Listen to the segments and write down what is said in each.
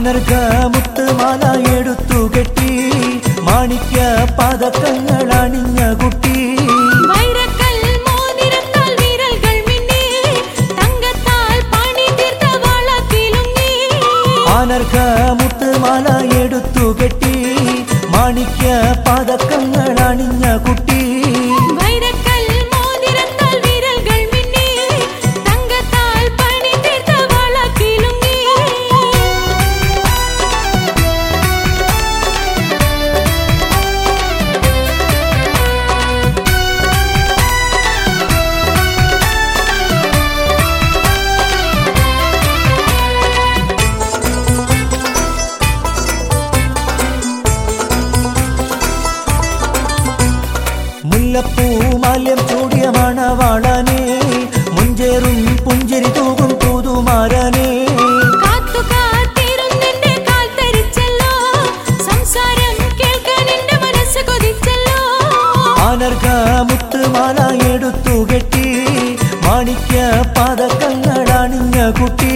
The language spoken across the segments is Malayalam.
ആനർഘ മുത്തുമാല എടുത്തു കെട്ടി മാണിക്യ പതക്കങ്ങൾ അണിഞ്ഞ കുട്ടി വൈരക്കൽ മോതിരത്താൽ വിരൽകൾ മിന്നി തങ്കത്താൽ പണി തീർത്ത വളക്കിലുങ്ങി ആനർഘ മുത്തുമാല എടുത്തു കെട്ടി മാണിക്യ പതക്കങ്ങൾ അണിഞ്ഞ കുട്ടി വൈരക്കൽ മോതിരത്താൽ വിരൽകൾ മിന്നി തങ്കത്താൽ പണി തീർത്ത വളക്കിലുങ്ങി മുല്ലപ്പൂ മാല്യം ചൂടിയ മണവാളനെ മുഞ്ചേറും പുഞ്ചിരി തൂകും പുതുമാരനെ കാത്തു കാത്തിരുന്നെന്റെ കാൽ തരിച്ചല്ലോ സംസാരം കേൾക്കാൻ എന്റെ മനസ്സ് കൊതിച്ചല്ലോ ആനർഘ മുത്തുമാല എടുത്തു കെട്ടി മാണിക്യ പതക്കങ്ങൾ അണിഞ്ഞ കുട്ടി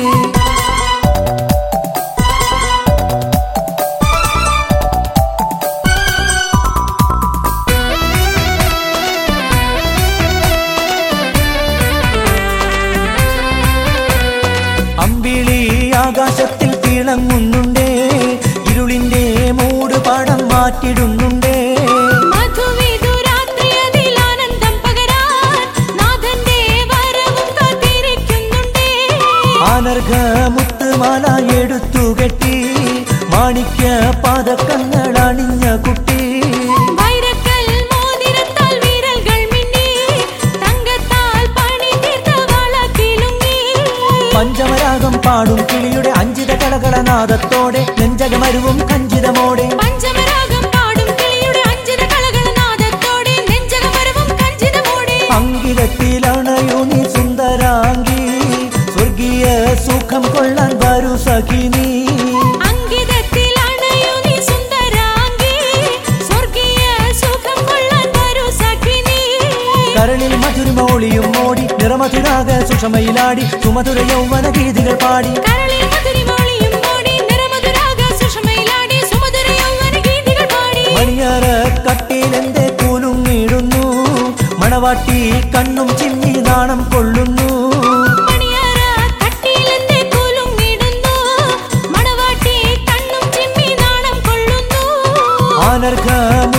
അമ്പിളി ആകാശത്തിൽ തിളങ്ങുന്നുണ്ടേ ഇരുളിന്റെ മൂട് പാടം മാറ്റിടുന്നുണ്ടേ മധുവിധുരാത്രി അതിൽ ആനന്ദം പകരാൻ നാഥന്റെ വരവും കാത്തിരിക്കുന്നുണ്ടേ ആനർഘ മുത്തുമാല എടുത്തു കെട്ടി മാണിക്യ പതക്കങ്ങൾ അണിഞ്ഞ കുട്ടി വൈരക്കൽ മോതിരത്താൽ വിരൽകൾ മിന്നി തങ്കത്താൽ പണി തീർത്ത വളക്കിലുങ്ങി പഞ്ചമരാഗം പാടും കിളിയുടെ അഞ്ചിത കളകളനാദത്തോടെ നെഞ്ചകമരുവും കഞ്ചിതമോടെ പഞ്ചമരാഗം പാടും കിളിയുടെ അഞ്ചിത കളകളനാദത്തോടെ നെഞ്ചകമരവും കഞ്ചിതമോടെ അങ്കിതത്തിലണയു നീ സുന്ദരാംഗി സ്വർഗീയ സുഖം കൊള്ളാൻ വരൂ സഖിനി അങ്കിതത്തിൽ അണയു നീ സുന്ദരാംഗി സ്വർഗീയ സുഖം കൊള്ളാൻ വരൂ സഖിനി കരളിൽ മധുരമോളിയും മോടി നിറമധുരാക സുഷമയിലാടി സുമധുര യൗവന ഗീതികൾ പാടി കരളിൽ മധുരിമോളിയും മോടി നിറമധുരാഗ സുഷമയിലാടി സുമധുര യൗവന ഗീതികൾ പാടി മണിയറ കട്ടിലെന്റെ കൂലുങ്ങിടുന്നു മണവാട്ടി കണ്ണും ചിമ്മി നാണം കൊള്ളുന്നു മണിയറ കട്ടിലെന്റെ കുലുങ്ങിടുന്നു മണവാട്ടി കണ്ണും ചിമ്മി നാണം കൊള്ളുന്നു ആനർഘ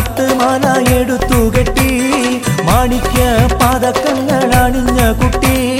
മുത്തുമാല എടുത്തു കെട്ടി മാണിക്യ പാതക്കങ്ങൾ അണിഞ്ഞ കുട്ടി